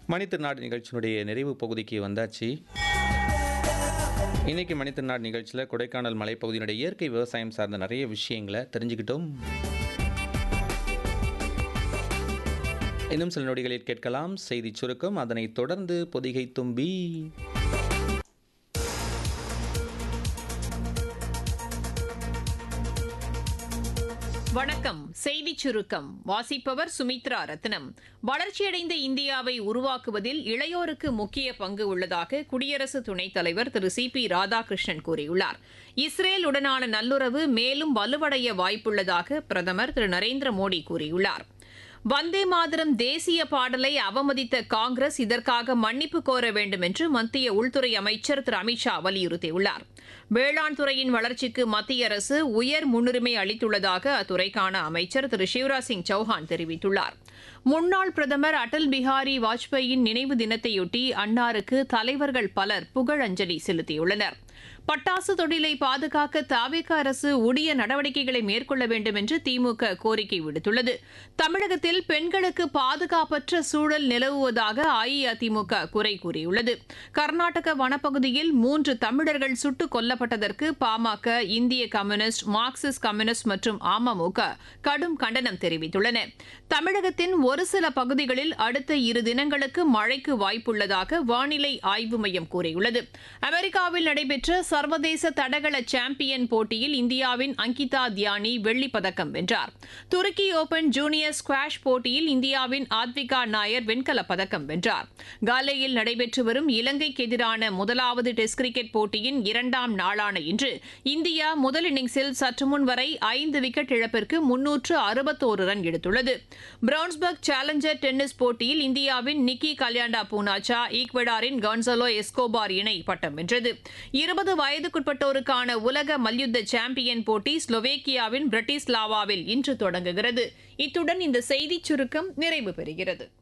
மணித்திருநாடு நிகழ்ச்சியினுடைய நிறைவு பகுதிக்கு வந்தாச்சு இன்னைக்கு மணித்திருநாடு நிகழ்ச்சியில் கொடைக்கானல் மலைப்பகுதியினுடைய இயற்கை விவசாயம் சார்ந்த நிறைய விஷயங்களை தெரிஞ்சுக்கிட்டோம் இன்னும் சில நொடிகளில் கேட்கலாம் செய்தி சுருக்கம் அதனைத் தொடர்ந்து பொதிகை தும்பி வணக்கம் செய்திச் சுருக்கம் வாசிப்பவர் சுமித்ரா ரத்னம் வளர்ச்சியடைந்த இந்தியாவை உருவாக்குவதில் இளையோருக்கு முக்கிய பங்கு உள்ளதாக குடியரசு துணைத் தலைவர் திரு சி பி ராதாகிருஷ்ணன் கூறியுள்ளார் இஸ்ரேல் உடனான நல்லுறவு மேலும் வலுவடைய வாய்ப்புள்ளதாக பிரதமர் திரு நரேந்திர மோடி கூறியுள்ளார் வந்தே மாதரம் தேசிய பாடலை அவமதித்த காங்கிரஸ் இதற்காக மன்னிப்பு கோர வேண்டும் என்று மத்திய உள்துறை அமைச்சர் திரு அமித்ஷா வலியுறுத்தியுள்ளார் வேளாண் துறையின் வளர்ச்சிக்கு மத்திய அரசு உயர் முன்னுரிமை அளித்துள்ளதாக அத்துறைக்கான அமைச்சர் திரு சிவராஜ் சிங் சௌஹான் தெரிவித்துள்ளார் முன்னாள் பிரதமர் அடல் பிஹாரி வாஜ்பேயின் நினைவு தினத்தையொட்டி அன்னாருக்கு தலைவர்கள் பலர் புகழஞ்சலி செலுத்தியுள்ளனர் பட்டாசு தொழிலை பாதுகாக்க தாவேக அரசு உரிய நடவடிக்கைகளை மேற்கொள்ள வேண்டும் என்று திமுக கோரிக்கை விடுத்துள்ளது தமிழகத்தில் பெண்களுக்கு பாதுகாப்பற்ற சூழல் நிலவுவதாக அஇஅதிமுக குறை கூறியுள்ளது கர்நாடக வனப்பகுதியில் மூன்று தமிழர்கள் சுட்டுக் கொல்லப்பட்டதற்கு பாமக இந்திய கம்யூனிஸ்ட் மார்க்சிஸ்ட் கம்யூனிஸ்ட் மற்றும் அமமுக கடும் கண்டனம் தெரிவித்துள்ளன தமிழகத்தின் ஒரு சில பகுதிகளில் அடுத்த இரு தினங்களுக்கு மழைக்கு வாய்ப்புள்ளதாக வானிலை ஆய்வு மையம் கூறியுள்ளது அமெரிக்காவில் நடைபெற்ற சர்வதேச தடகள சாம்பியன் போட்டியில் இந்தியாவின் அங்கிதா தியானி வெள்ளிப் பதக்கம் வென்றார் துருக்கி ஓபன் ஜூனியர் ஸ்குவாஷ் போட்டியில் இந்தியாவின் ஆத்விகா நாயர் வெண்கலப் பதக்கம் வென்றார் காலேயில் நடைபெற்று வரும் இலங்கைக்கு எதிரான முதலாவது டெஸ்ட் கிரிக்கெட் போட்டியின் இரண்டாம் நாளான இன்று இந்தியா முதல் இன்னிங்ஸில் சற்று முன் வரை ஐந்து விக்கெட் இழப்பிற்கு முன்னூற்று அறுபத்தோரு ரன் எடுத்துள்ளது பிரவுன்ஸ்பர்க் சேலஞ்சர் டென்னிஸ் போட்டியில் இந்தியாவின் நிக்கி கல்யாண்டா பூனாச்சா ஈக்வடாரின் கான்சலோ எஸ்கோபார் இணை பட்டம் வென்றது இருபது வயதுக்குட்பட்டோருக்கான உலக மல்யுத்த சாம்பியன் போட்டி ஸ்லோவேக்கியாவின் பிரிட்டிஸ்லாவாவில் இன்று தொடங்குகிறது இத்துடன் இந்த செய்திச் சுருக்கம் நிறைவு பெறுகிறது